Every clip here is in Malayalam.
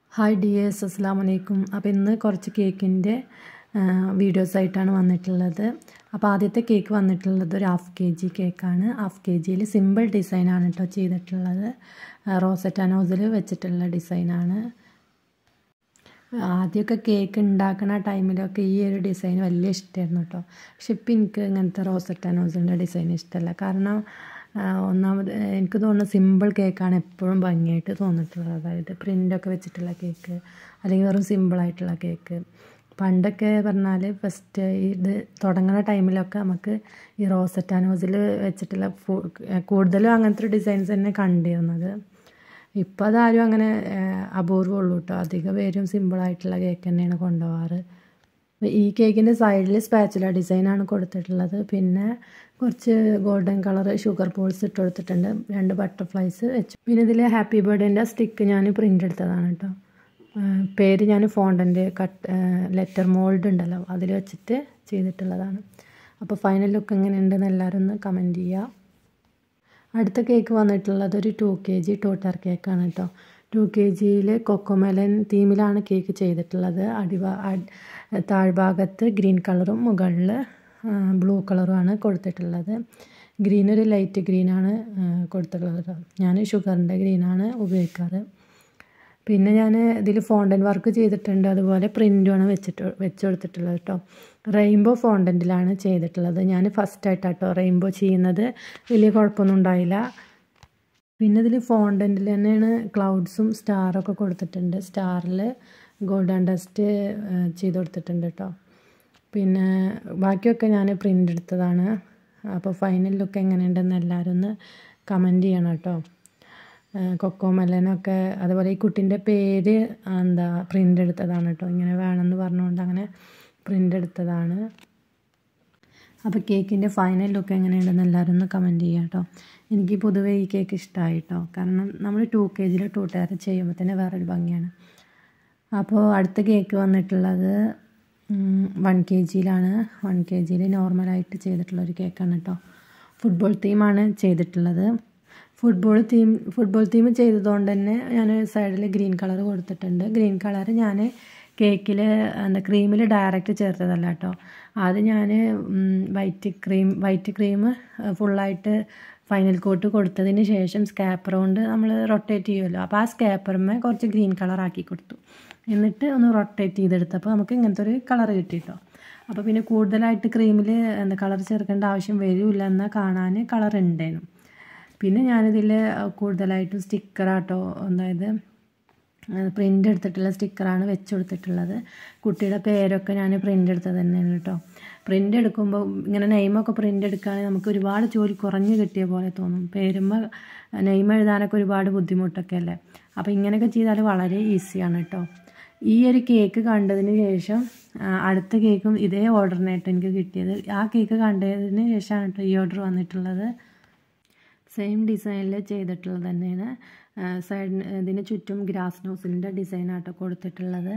ഹായ് ഡിയേഴ്സ് അസ്സാം വലൈക്കും അപ്പോൾ ഇന്ന് കുറച്ച് കേക്കിൻ്റെ വീഡിയോസ് ആയിട്ടാണ് വന്നിട്ടുള്ളത് അപ്പോൾ ആദ്യത്തെ കേക്ക് വന്നിട്ടുള്ളത് ഒരു ഹാഫ് കെ ജി കേക്കാണ് ഹാഫ് കെ ജിയിൽ സിമ്പിൾ ഡിസൈനാണ് കേട്ടോ ചെയ്തിട്ടുള്ളത് റോസറ്റ് അനോസിൽ വെച്ചിട്ടുള്ള ഡിസൈനാണ് ആദ്യമൊക്കെ കേക്ക് ഉണ്ടാക്കുന്ന ടൈമിലൊക്കെ ഈ ഒരു ഡിസൈൻ വലിയ ഇഷ്ടമായിരുന്നു കേട്ടോ പക്ഷെ ഇപ്പം എനിക്ക് ഇങ്ങനത്തെ റോസറ്റ് അനോസിൻ്റെ ഡിസൈൻ ഇഷ്ടമല്ല കാരണം ഒന്നാമത് എനിക്ക് തോന്നുന്നു സിമ്പിൾ കേക്കാണ് എപ്പോഴും ഭംഗിയായിട്ട് തോന്നിയിട്ടുള്ളത് അതായത് പ്രിൻ്റൊക്കെ വെച്ചിട്ടുള്ള കേക്ക് അല്ലെങ്കിൽ വെറും സിമ്പിളായിട്ടുള്ള കേക്ക് പണ്ടൊക്കെ പറഞ്ഞാൽ ഫസ്റ്റ് ഇത് തുടങ്ങുന്ന ടൈമിലൊക്കെ നമുക്ക് ഈ റോസറ്റാനോസിൽ വെച്ചിട്ടുള്ള കൂടുതലും അങ്ങനത്തെ ഒരു ഡിസൈൻസ് തന്നെ കണ്ടിരുന്നത് ഇപ്പോൾ അതാരും അങ്ങനെ അപൂർവമുള്ളൂ കേട്ടോ അധിക പേരും സിമ്പിളായിട്ടുള്ള കേക്ക് തന്നെയാണ് കൊണ്ടുപോകാറ് ഈ കേക്കിൻ്റെ സൈഡിൽ സ്പാച്ചുല ഡിസൈനാണ് കൊടുത്തിട്ടുള്ളത് പിന്നെ കുറച്ച് ഗോൾഡൻ കളർ ഷുഗർ ബോൾസ് ഇട്ട് കൊടുത്തിട്ടുണ്ട് രണ്ട് ബട്ടർഫ്ലൈസ് വെച്ചു പിന്നെ ഇതിൽ ഹാപ്പി ബർത്ത്ഡേൻ്റെ സ്റ്റിക്ക് ഞാൻ പ്രിൻ്റ് എടുത്തതാണ് കേട്ടോ പേര് ഞാൻ ഫോണ്ടൻ്റെ കട്ട് ലെറ്റർ മോൾഡ് ഉണ്ടല്ലോ അതിൽ വെച്ചിട്ട് ചെയ്തിട്ടുള്ളതാണ് അപ്പോൾ ഫൈനൽ ലുക്ക് എങ്ങനെയുണ്ടെന്ന് എല്ലാവരും ഒന്ന് കമൻറ്റ് ചെയ്യുക അടുത്ത കേക്ക് വന്നിട്ടുള്ളത് ഒരു ടു കെ ജി ടോട്ടർ കേക്കാണ് കേട്ടോ ടു കെ ജിയിൽ കൊക്കോമെലൻ തീമിലാണ് കേക്ക് ചെയ്തിട്ടുള്ളത് അടിഭാ താഴ്ഭാഗത്ത് ഗ്രീൻ കളറും മുകളിൽ ബ്ലൂ കളറുമാണ് കൊടുത്തിട്ടുള്ളത് ഗ്രീൻ ഒരു ലൈറ്റ് ഗ്രീനാണ് കൊടുത്തിട്ടുള്ളത് ഞാൻ ഷുഗറിൻ്റെ ഗ്രീനാണ് ഉപയോഗിക്കാറ് പിന്നെ ഞാൻ ഇതിൽ ഫോണ്ടൻ വർക്ക് ചെയ്തിട്ടുണ്ട് അതുപോലെ പ്രിൻ്റുമാണ് വെച്ചിട്ട് വെച്ച് കൊടുത്തിട്ടുള്ളത് കേട്ടോ റെയിൻബോ ഫോണ്ടൻറ്റിലാണ് ചെയ്തിട്ടുള്ളത് ഞാൻ ഫസ്റ്റായിട്ടാണ് കേട്ടോ റെയിൻബോ ചെയ്യുന്നത് വലിയ കുഴപ്പമൊന്നും ഉണ്ടായില്ല പിന്നെ ഇതിൽ ഫോണ്ടൻറ്റിൽ തന്നെയാണ് ക്ലൗഡ്സും സ്റ്റാറൊക്കെ കൊടുത്തിട്ടുണ്ട് സ്റ്റാറിൽ ഗോൾഡൻ ഡസ്റ്റ് ചെയ്ത് കൊടുത്തിട്ടുണ്ട് കേട്ടോ പിന്നെ ബാക്കിയൊക്കെ ഞാൻ പ്രിൻ്റ് എടുത്തതാണ് അപ്പോൾ ഫൈനൽ ലുക്ക് എങ്ങനെയുണ്ടെന്ന് എല്ലാവരും ഒന്ന് കമൻറ്റ് ചെയ്യണം കേട്ടോ കൊക്കോ മെലനൊക്കെ അതുപോലെ ഈ കുട്ടീൻ്റെ പേര് എന്താ പ്രിൻ്റ് എടുത്തതാണ് കേട്ടോ ഇങ്ങനെ വേണമെന്ന് പറഞ്ഞുകൊണ്ട് അങ്ങനെ പ്രിൻ്റ് എടുത്തതാണ് അപ്പോൾ കേക്കിൻ്റെ ഫൈനൽ ലുക്ക് എങ്ങനെയുണ്ടെന്ന് എല്ലാവരും ഒന്ന് കമൻറ്റ് ചെയ്യുക കേട്ടോ എനിക്ക് പൊതുവേ ഈ കേക്ക് ഇഷ്ടമായി കേട്ടോ കാരണം നമ്മൾ ടു കെ ജിയിൽ ടു ടയർ ചെയ്യുമ്പോൾ തന്നെ വേറൊരു ഭംഗിയാണ് അപ്പോൾ അടുത്ത കേക്ക് വന്നിട്ടുള്ളത് വൺ കെ ജിയിലാണ് വൺ കെ ജിയിൽ നോർമലായിട്ട് ചെയ്തിട്ടുള്ള ഒരു കേക്കാണ് കേട്ടോ ഫുട്ബോൾ തീമാണ് ചെയ്തിട്ടുള്ളത് ഫുട്ബോൾ തീം ഫുട്ബോൾ തീം ചെയ്തതുകൊണ്ട് തന്നെ ഞാൻ സൈഡിൽ ഗ്രീൻ കളർ കൊടുത്തിട്ടുണ്ട് ഗ്രീൻ കളർ ഞാൻ കേക്കിൽ എന്താ ക്രീമിൽ ഡയറക്റ്റ് ചേർത്തതല്ല കേട്ടോ അത് ഞാൻ വൈറ്റ് ക്രീം വൈറ്റ് ക്രീം ഫുള്ളായിട്ട് ഫൈനൽ കോട്ട് കൊടുത്തതിന് ശേഷം സ്കാപ്പർ കൊണ്ട് നമ്മൾ റൊട്ടേറ്റ് ചെയ്യുമല്ലോ അപ്പോൾ ആ സ്കാപ്പറുമേ കുറച്ച് ഗ്രീൻ കളർ ആക്കി കൊടുത്തു എന്നിട്ട് ഒന്ന് റൊട്ടേറ്റ് ചെയ്തെടുത്തപ്പോൾ നമുക്ക് ഇങ്ങനത്തെ ഒരു കളർ കിട്ടി കേട്ടോ അപ്പോൾ പിന്നെ കൂടുതലായിട്ട് ക്രീമിൽ എന്താ കളർ ചേർക്കേണ്ട ആവശ്യം വരില്ല എന്നാൽ കാണാൻ കളർ ഉണ്ടേനും പിന്നെ ഞാനിതിൽ കൂടുതലായിട്ടും സ്റ്റിക്കറാട്ടോ അതായത് പ്രിൻ്റ് എടുത്തിട്ടുള്ള സ്റ്റിക്കറാണ് വെച്ച് കൊടുത്തിട്ടുള്ളത് കുട്ടിയുടെ പേരൊക്കെ ഞാൻ പ്രിൻ്റ് എടുത്തത് തന്നെയാണ് കേട്ടോ പ്രിൻ്റ് എടുക്കുമ്പോൾ ഇങ്ങനെ നെയ്മൊക്കെ പ്രിൻ്റ് എടുക്കുകയാണെങ്കിൽ നമുക്ക് ഒരുപാട് ജോലി കുറഞ്ഞ് കിട്ടിയ പോലെ തോന്നും പേരുമ്മ നെയ്മ് എഴുതാനൊക്കെ ഒരുപാട് ബുദ്ധിമുട്ടൊക്കെ അല്ലേ അപ്പോൾ ഇങ്ങനെയൊക്കെ ചെയ്താൽ വളരെ ഈസിയാണ് കേട്ടോ ഈ ഒരു കേക്ക് കണ്ടതിന് ശേഷം അടുത്ത കേക്കും ഇതേ ഓർഡറിനായിട്ട് എനിക്ക് കിട്ടിയത് ആ കേക്ക് കണ്ടതിന് ശേഷമാണ് കേട്ടോ ഈ ഓർഡർ വന്നിട്ടുള്ളത് സെയിം ഡിസൈനിൽ ചെയ്തിട്ടുള്ളത് തന്നെയാണ് സൈഡിന് ഇതിന് ചുറ്റും ഗ്രാസ് നോസിലിൻ്റെ ഡിസൈനാട്ടോ കൊടുത്തിട്ടുള്ളത്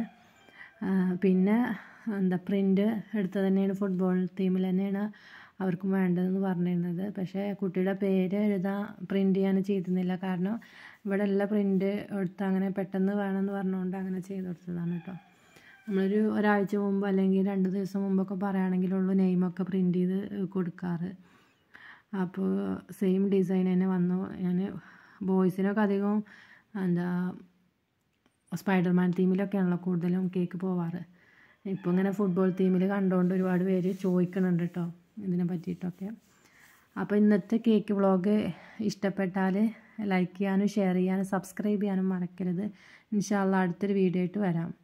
പിന്നെ എന്താ പ്രിൻ്റ് എടുത്തത് തന്നെയാണ് ഫുട്ബോൾ തീമിൽ തന്നെയാണ് അവർക്കും വേണ്ടതെന്ന് പറഞ്ഞിരുന്നത് പക്ഷേ കുട്ടിയുടെ പേര് എഴുതാൻ പ്രിൻ്റ് ചെയ്യാൻ ചെയ്തിരുന്നില്ല കാരണം ഇവിടെ ഉള്ള പ്രിൻ്റ് എടുത്ത് അങ്ങനെ പെട്ടെന്ന് വേണമെന്ന് പറഞ്ഞുകൊണ്ട് അങ്ങനെ ചെയ്ത് കൊടുത്തതാണ് കേട്ടോ നമ്മളൊരു ഒരാഴ്ച മുമ്പ് അല്ലെങ്കിൽ രണ്ട് ദിവസം മുമ്പൊക്കെ പറയുകയാണെങ്കിലുള്ളൂ നെയിമൊക്കെ പ്രിൻ്റ് ചെയ്ത് കൊടുക്കാറ് അപ്പോൾ സെയിം ഡിസൈൻ തന്നെ വന്നു ഞാൻ ബോയ്സിനൊക്കെ അധികം എന്താ സ്പൈഡർമാൻ തീമിലൊക്കെയാണല്ലോ കൂടുതലും കേക്ക് പോവാറ് ഇപ്പോൾ ഇങ്ങനെ ഫുട്ബോൾ തീമിൽ കണ്ടുകൊണ്ട് ഒരുപാട് പേര് ചോദിക്കുന്നുണ്ട് കേട്ടോ ഇതിനെ പറ്റിയിട്ടൊക്കെ അപ്പോൾ ഇന്നത്തെ കേക്ക് വ്ളോഗ് ഇഷ്ടപ്പെട്ടാൽ ലൈക്ക് ചെയ്യാനും ഷെയർ ചെയ്യാനും സബ്സ്ക്രൈബ് ചെയ്യാനും മറക്കരുത് ഇൻഷാല്ല അടുത്തൊരു വീഡിയോ ആയിട്ട് വരാം